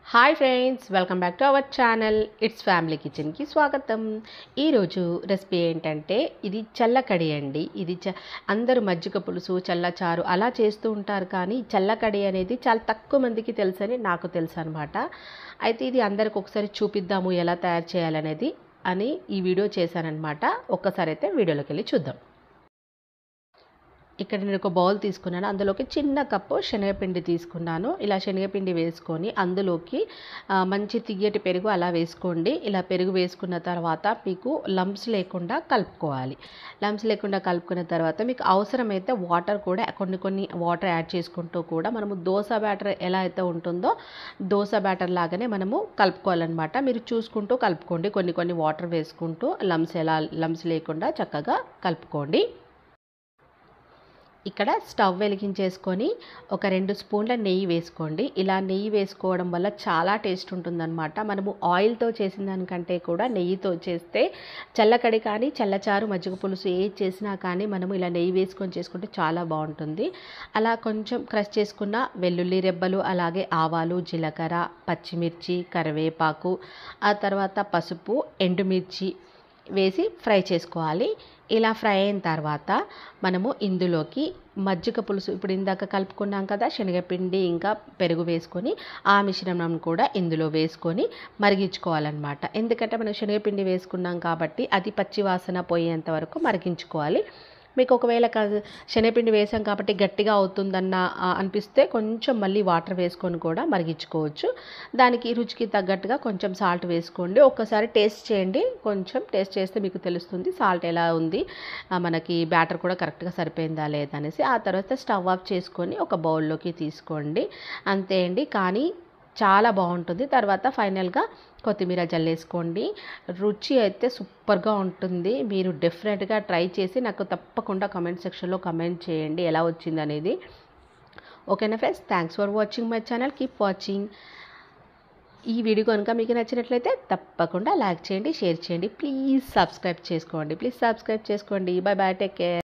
hi friends welcome back to our channel it's family కిచెన్కి స్వాగతం ఈరోజు రెసిపీ ఏంటంటే ఇది చల్లకడి అండి ఇది చ అందరూ మజ్జిగ పులుసు చల్లచారు అలా చేస్తూ ఉంటారు కానీ చల్లకడి అనేది చాలా తక్కువ మందికి తెలుసని నాకు తెలుసు అనమాట అయితే ఇది అందరికి ఒకసారి చూపిద్దాము ఎలా తయారు చేయాలనేది అని ఈ వీడియో చేశానన్నమాట ఒక్కసారి అయితే వీడియోలోకి వెళ్ళి చూద్దాం ఇక్కడ నేను ఒక బౌల్ తీసుకున్నాను అందులోకి చిన్న కప్పు శనగపిండి తీసుకున్నాను ఇలా శనగపిండి వేసుకొని అందులోకి ఆ, మంచి తియ్యటి పెరుగు అలా వేసుకోండి ఇలా పెరుగు వేసుకున్న తర్వాత మీకు లంప్స్ లేకుండా కలుపుకోవాలి లంప్స్ లేకుండా కలుపుకున్న తర్వాత మీకు అవసరమైతే వాటర్ కూడా కొన్ని కొన్ని వాటర్ యాడ్ చేసుకుంటూ కూడా మనము దోశ బ్యాటర్ ఎలా అయితే ఉంటుందో దోశ బ్యాటర్ లాగానే మనము కలుపుకోవాలన్నమాట మీరు చూసుకుంటూ కలుపుకోండి కొన్ని కొన్ని వాటర్ వేసుకుంటూ లంప్స్ ఎలా లంప్స్ లేకుండా చక్కగా కలుపుకోండి ఇక్కడ స్టవ్ వెలిగించేసుకొని ఒక రెండు స్పూన్ల నెయ్యి వేసుకోండి ఇలా నెయ్యి వేసుకోవడం వల్ల చాలా టేస్ట్ ఉంటుందన్నమాట మనము ఆయిల్తో చేసిన దానికంటే కూడా నెయ్యితో చేస్తే చల్లకడి కానీ చల్లచారు మజ్జిగ పులుసు ఏ చేసినా కానీ మనము ఇలా నెయ్యి వేసుకొని చేసుకుంటే చాలా బాగుంటుంది అలా కొంచెం క్రష్ చేసుకున్న వెల్లుల్లి రెబ్బలు అలాగే ఆవాలు జీలకర్ర పచ్చిమిర్చి కరివేపాకు ఆ తర్వాత పసుపు ఎండుమిర్చి వేసి ఫ్రై చేసుకోవాలి ఇలా ఫ్రై అయిన తర్వాత మనము ఇందులోకి మజ్జిగ పులుసు ఇప్పుడు ఇందాక కలుపుకున్నాం కదా శనగపిండి ఇంకా పెరుగు వేసుకొని ఆ మిశ్రమం కూడా ఇందులో వేసుకొని మరిగించుకోవాలన్నమాట ఎందుకంటే మనం శనగపిండి వేసుకున్నాం కాబట్టి అది పచ్చి వాసన పోయేంత వరకు మరిగించుకోవాలి మీకు ఒకవేళ క- శనగపిండి వేసాం కాబట్టి గట్టిగా అవుతుందన్న ఆ, అనిపిస్తే కొంచెం మళ్ళీ వాటర్ వేసుకొని కూడా మరిగించుకోవచ్చు దానికి రుచికి తగ్గట్టుగా కొంచెం సాల్ట్ వేసుకోండి ఒక్కసారి టేస్ట్ చేయండి కొంచెం టేస్ట్ చేస్తే మీకు తెలుస్తుంది సాల్ట్ ఎలా ఉంది ఆ, మనకి బ్యాటర్ కూడా కరెక్ట్గా సరిపోయిందా లేదా అనేసి ఆ తర్వాత స్టవ్ ఆఫ్ చేసుకొని ఒక బౌల్లోకి తీసుకోండి అంతే అండి కానీ చాలా బాగుంటుంది తర్వాత ఫైనల్గా కొత్తిమీర జల్లేసుకోండి రుచి అయితే సూపర్గా ఉంటుంది మీరు డెఫినెట్గా ట్రై చేసి నాకు తప్పకుండా కమెంట్ సెక్షన్లో కమెంట్ చేయండి ఎలా వచ్చింది అనేది ఓకేనా friends thanks for watching my channel keep watching ఈ వీడియో కనుక మీకు నచ్చినట్లయితే తప్పకుండా లైక్ చేయండి షేర్ చేయండి ప్లీజ్ సబ్స్క్రైబ్ చేసుకోండి ప్లీజ్ సబ్స్క్రైబ్ చేసుకోండి బాయ్ బాయ్ టేక్ కేర్